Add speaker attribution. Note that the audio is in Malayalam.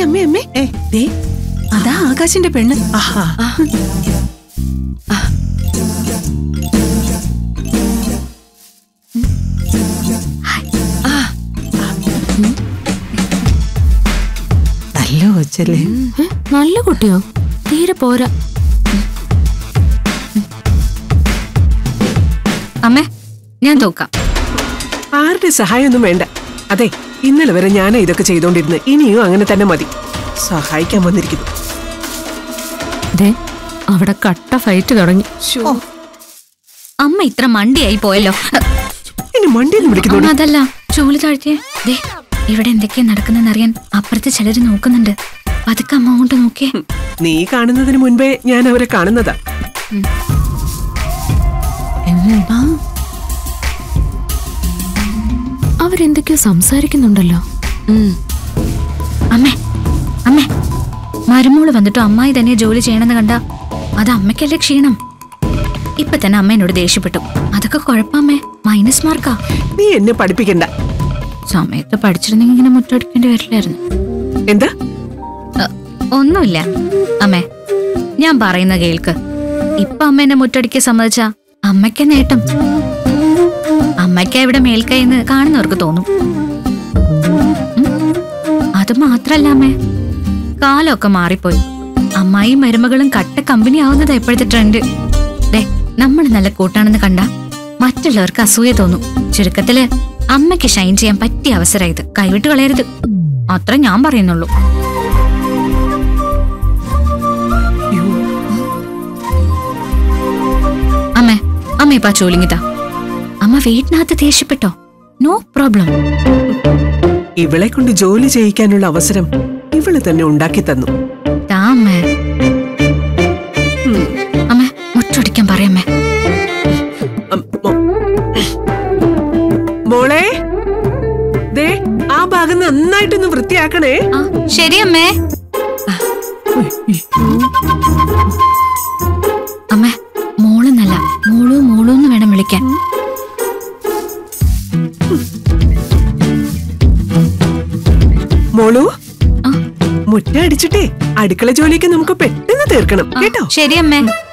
Speaker 1: അമ്മേ അമ്മേ ദേ അതാ ആകാശിന്റെ പെണ്ണ്
Speaker 2: ആഹാ നല്ല കൊച്ചല്ലേ
Speaker 3: ഏ, നല്ല കുട്ടിയോ തീരെ പോരാ
Speaker 4: അമ്മേ ഞാൻ തോക്കാം
Speaker 2: ആരുടെ സഹായമൊന്നും വേണ്ട അതെ ഇന്നലെ വരെ ഞാനാ ഇതൊക്കെ ചെയ്തോണ്ടിരുന്നത് ഇനിയും അങ്ങനെ തന്നെ മതി സഹായിക്കാൻ വന്നിരിക്കുന്നു
Speaker 3: ദേ അവിടെ കട്ട ഫൈറ്റ് തുടങ്ങി
Speaker 4: അമ്മ ഇത്ര മണ്ടിയായി പോയല്ലോ
Speaker 2: ഇനി മണ്ടിയെന്ന് വിളിക്കുന്നു
Speaker 4: അമ്മ അതല്ല ചൂല് താഴ്ത്തിയേ ദേ ഇവിടെ എന്തൊക്കെയാ നടക്കുന്നെന്ന് അറിയാൻ അപ്പുറത്ത് ചിലര് നോക്കുന്നുണ്ട് പതുക്കെ അമ്മ അങ്ങോട്ട് നോക്കിയേ
Speaker 2: നീ കാണുന്നതിന് മുൻപേ ഞാൻ അവരെ കാണുന്നതാ
Speaker 3: അവരെന്തൊക്കെയോ സംസാരിക്കുന്നുണ്ടല്ലോ
Speaker 4: അമ്മേ അമ്മേ മരുമോള് വന്നിട്ട് അമ്മായി തന്നെ ജോലി ചെയ്യണമെന്ന് കണ്ട അത് അമ്മയ്ക്കല്ലേ ക്ഷീണം ഇപ്പൊ തന്നെ അമ്മ എന്നോട് ദേഷ്യപ്പെട്ടു അതൊക്കെ കുഴപ്പമ്മേ മൈനസ് മാർക്കാ
Speaker 2: നീ എന്നെ പഠിപ്പിക്കണ്ട
Speaker 4: സമയത്ത് പഠിച്ചിരുന്നെങ്കിൽ ഇങ്ങനെ മുറ്റടിക്കേണ്ടി വരില്ലായിരുന്നു
Speaker 2: എന്താ
Speaker 4: അ, ഒന്നുമില്ല അമ്മേ ഞാൻ പറയുന്ന കേൾക്ക് ഇപ്പൊ അമ്മ എന്നെ മുറ്റടിക്കാൻ സമ്മതിച്ച അമ്മയ്ക്ക് നേട്ടം അമ്മയ്ക്ക ഇവിടെ മേൽക്കൈന്ന് കാണുന്നവർക്ക് തോന്നും ഉം. അത് മാത്രല്ല അമ്മേ കാലമൊക്കെ മാറിപ്പോയി അമ്മായിയും മരുമകളും കട്ട കമ്പനി ആവുന്നതാ ഇപ്പോഴത്തെ ട്രെൻഡ് ദേ നമ്മൾ നല്ല കൂട്ടാണെന്ന് കണ്ട മറ്റുള്ളവർക്ക് അസൂയ തോന്നും ചുരുക്കത്തില് അമ്മയ്ക്ക് ഷൈൻ ചെയ്യാൻ പറ്റിയ അവസരം ഇത് കൈവിട്ട് കളയരുത് അത്ര ഞാൻ പറയുന്നുള്ളൂ അമ്മേ അമ്മ ഇപ്പൊ ആ ചോലിങ്ങിതാ അമ്മ വീട്ടിനകത്ത് ദേഷ്യപ്പെട്ടോ നോ പ്രോബ്ലം
Speaker 2: ഇവളെ കൊണ്ട് ജോലി ചെയ്യിക്കാനുള്ള അവസരം ഇവള് തന്നെ ഉണ്ടാക്കി തന്നു
Speaker 4: താ അമ്മേ അമ്മേ മുറ്റടിക്കാൻ പറയമ്മേ
Speaker 2: അം, മോ- മോളെ ദേ ആ ഭാഗം നന്നായിട്ടൊന്ന് വൃത്തിയാക്കണേ
Speaker 4: ആ ശരി അമ്മേ അമ്മേ മോളെന്നല്ല മോളു മോളു എന്ന് വേണം വിളിക്കാൻ
Speaker 2: മോളു
Speaker 4: ആ,
Speaker 2: മുറ്റ അടിച്ചിട്ടേ അടുക്കള ജോലിക്ക് നമുക്ക് പെട്ടെന്ന് തീർക്കണം
Speaker 4: ആ,
Speaker 2: കേട്ടോ
Speaker 4: ശരി അമ്മേ